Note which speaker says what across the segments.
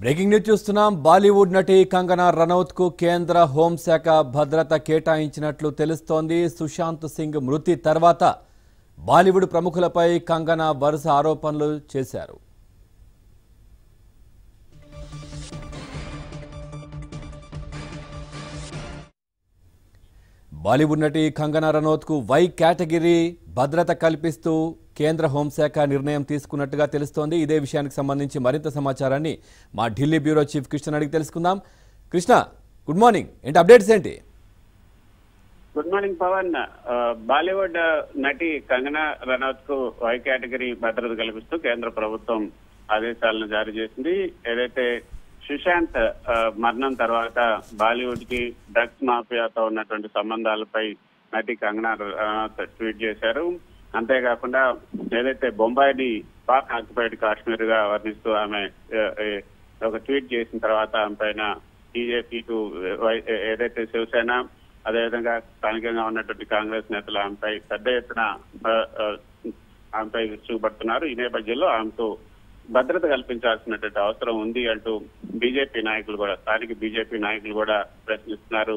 Speaker 1: Breaking news చూస్తున్నాం బాలీవుడ్ నటి కంగనా రనౌత్ కు కేంద్ర హోంశాఖ భద్రత కేటాయించినట్లు తెలుస్తోంది సుశాంత్ సింగ్ మృతి తర్వాత బాలీవుడ్ ప్రముఖులపై కంగనా వరుస ఆరోపణలు చేశారు బాలీవుడ్ నటి కంగనా రనౌత్ కు వై కేటగిరీ భద్రత కల్పిస్తూ కేంద్ర హోంశాఖ నిర్ణయం తీసుకున్నట్టుగా తెలుస్తోంది ఇదే విషయానికి సంబంధించి మరింత సమాచారాన్ని మా ఢిల్లీ బ్యూరో చీఫ్ కృష్ణ అడిగి తెలుసుకుందాం కృష్ణ గుడ్ మార్నింగ్ ఏంటి అప్డేట్స్ ఏంటి
Speaker 2: గుడ్ మార్నింగ్ పవన్ ఆ, బాలీవుడ్ నటి కంగనా రనౌత్ కు వై కేటగిరీ భద్రత కల్పిస్తూ కేంద్ర ప్రభుత్వం ఆదేశాలను జారీ చేసింది ఏదైతే సుశాంత్ ఆ, మరణం తర్వాత బాలీవుడ్ కి డ్రగ్స్ మాఫియాతో ఉన్నటువంటి సంబంధాలపై నటి కంగనా రనౌత్ ట్వీట్ చేశారు అంతేకాకుండా ఏదైతే బొంబాయిని పాక్ ఆక్యుపైడ్ కాశ్మీర్ గా వర్ణిస్తూ ఆమె ఆ, ఏ, ఒక ట్వీట్ చేసిన తర్వాత ఆమె పైన బీజేపీ టు వై- ఏదైతే శివసేన అదేవిధంగా స్థానికంగా ఉన్నటువంటి కాంగ్రెస్ నేతలు ఆమెపై పెద్ద ఎత్తున ఆ, ఆ, ఆమెపై చూపడుతున్నారు ఈ నేపథ్యంలో ఆమెకు భద్రత కల్పించాల్సినటువంటి అవసరం ఉంది అంటూ బీజేపీ నాయకులు కూడా స్థానిక బీజేపీ నాయకులు కూడా ప్రశ్నిస్తున్నారు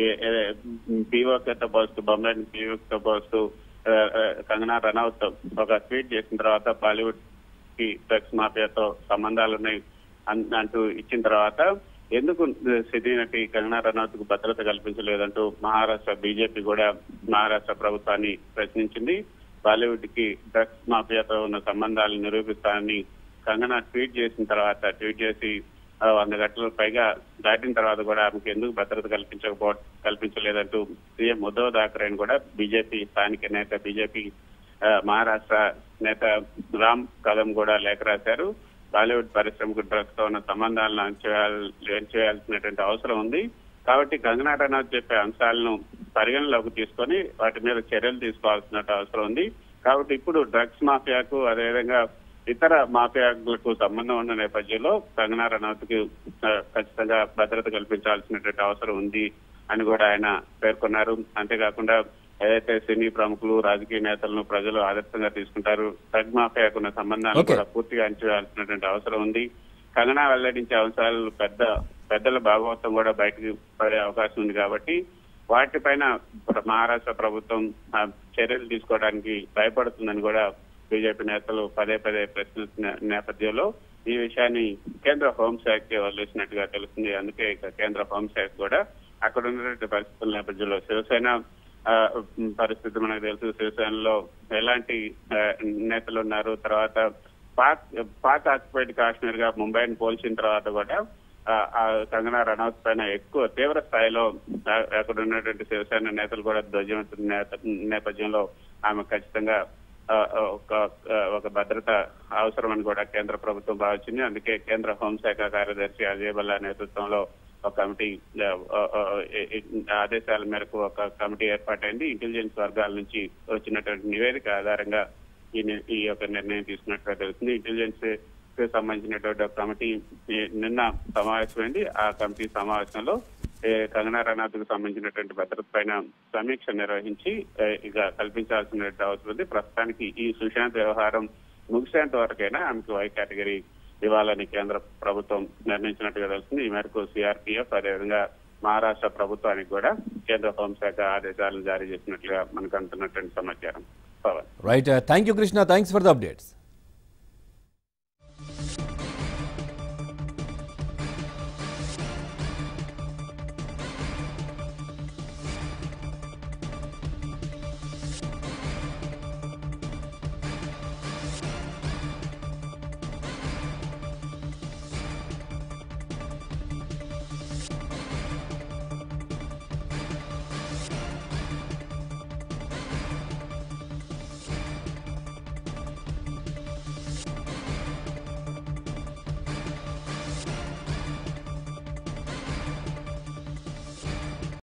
Speaker 2: పీఓకేతో పోస్తూ బొంబాయి పీఓకేతో పోస్తూ ఆ, ఆ, కంగనా రనౌత్ ఒక ట్వీట్ చేసిన తర్వాత బాలీవుడ్ కి డ్రగ్స్ మాఫియాతో సంబంధాలున్నాయి అన్- అంటూ ఇచ్చిన తర్వాత ఎందుకు సిటీ నటి కంగనా రనౌత్ కు భద్రత కల్పించలేదంటూ మహారాష్ట్ర బీజేపీ కూడా మహారాష్ట్ర ప్రభుత్వాన్ని ప్రశ్నించింది బాలీవుడ్ కి డ్రగ్స్ మాఫియాతో ఉన్న సంబంధాలు నిరూపిస్తానని కంగనా ట్వీట్ చేసిన తర్వాత ట్వీట్ చేసి ఆ, వంద గంటల పైగా దాటిన తర్వాత కూడా ఆమెకు ఎందుకు భద్రత కల్పించకపో కల్పించలేదంటూ సీఎం ఉద్ధవ్ ఠాకరేని కూడా బీజేపీ స్థానిక నేత బీజేపీ ఆ, మహారాష్ట్ర నేత రామ్ కదం కూడా లేఖ రాశారు బాలీవుడ్ పరిశ్రమకు డ్రగ్స్ తో ఉన్న సంబంధాలను అణచివేయాల్- అణచివేయాల్సినటువంటి అవసరం ఉంది కాబట్టి కంగనా రనౌత్ చెప్పే అంశాలను పరిగణలోకి తీసుకొని వాటి మీద చర్యలు తీసుకోవాల్సిన అవసరం ఉంది కాబట్టి ఇప్పుడు డ్రగ్స్ మాఫియాకు అదేవిధంగా ఇతర మాఫియాలకు సంబంధం ఉన్న నేపథ్యంలో కంగనా రనౌత్ కి ఆ, ఖచ్చితంగా భద్రత కల్పించాల్సినటువంటి అవసరం ఉంది అని కూడా ఆయన పేర్కొన్నారు అంతేకాకుండా ఏదైతే సినీ ప్రముఖులు రాజకీయ నేతలను ప్రజలు ఆదర్శంగా తీసుకుంటారు డ్రగ్ మాఫియాకు ఉన్న సంబంధాలను
Speaker 1: Okay.
Speaker 2: కూడా పూర్తిగా అంచవేయాల్సినటువంటి అవసరం ఉంది కంగనా వెల్లడించే అంశాలు పెద్ద పెద్దల భాగవతం కూడా బయటకు పడే అవకాశం ఉంది కాబట్టి వాటిపైన ప్ర- మహారాష్ట్ర ప్రభుత్వం ఆ, చర్యలు తీసుకోవడానికి భయపడుతుందని కూడా బీజేపీ నేతలు పదే పదే ప్రశ్నిస్తున్న నేపథ్యంలో ఈ విషయాన్ని కేంద్ర హోంశాఖకి వదిలేసినట్టుగా తెలుస్తుంది అందుకే ఇక కేంద్ర హోంశాఖ కూడా అక్కడ ఉన్నటువంటి పరిస్థితుల నేపథ్యంలో శివసేన ఆ, ఉమ్, పరిస్థితి మనకు తెలుసు శివసేనలో ఎలాంటి ఆ, నేతలు ఉన్నారు తర్వాత పాక్ పాక్ ఆక్యుపైడ్ కాశ్మీర్ గా ముంబైని పోల్చిన తర్వాత కూడా ఆ, ఆ కంగనా రనౌత్ పైన ఎక్కువ తీవ్ర స్థాయిలో ఆ, అక్కడ ఉన్నటువంటి శివసేన నేతలు కూడా ధ్వజమెత్తున్న నేత- నేపథ్యంలో ఆమె ఖచ్చితంగా ఆ, ఒక ఆ, ఒక భద్రత అవసరమని కూడా కేంద్ర ప్రభుత్వం భావించింది అందుకే కేంద్ర హోంశాఖ కార్యదర్శి అజయ్ భల్లా నేతృత్వంలో ఒక కమిటీ ఆ, ఆ, ఆ, ఏ- ఏ- ఆదేశాల మేరకు ఒక కమిటీ ఏర్పాటైంది ఇంటెలిజెన్స్ వర్గాల నుంచి వచ్చినటువంటి నివేదిక ఆధారంగా ఈ ని- ఈ యొక్క నిర్ణయం తీసుకున్నట్టుగా తెలుస్తుంది ఇంటెలిజెన్స్ కి సంబంధించినటువంటి ఒక కమిటీ ఈ నిన్న సమావేశమైంది ఆ కమిటీ సమావేశంలో ఏ, కంగనా రనౌత్ కు సంబంధించినటువంటి భద్రత పైన సమీక్ష నిర్వహించి ఏ, ఇక కల్పించాల్సిన అవసరం ఉంది ప్రస్తుతానికి ఈ సుశాంత్ వ్యవహారం ముగిసేంత వరకైనా ఆమెకు వై కేటగిరీ ఇవ్వాలని కేంద్ర ప్రభుత్వం నిర్ణయించినట్టుగా తెలుస్తుంది ఈ మేరకు సిఆర్పిఎఫ్ అదేవిధంగా మహారాష్ట్ర ప్రభుత్వానికి కూడా కేంద్ర హోంశాఖ ఆదేశాలను జారీ చేసినట్లుగా మనకు అందుతున్నటువంటి సమాచారం Pavan
Speaker 1: right thank you Krishna thanks for the updates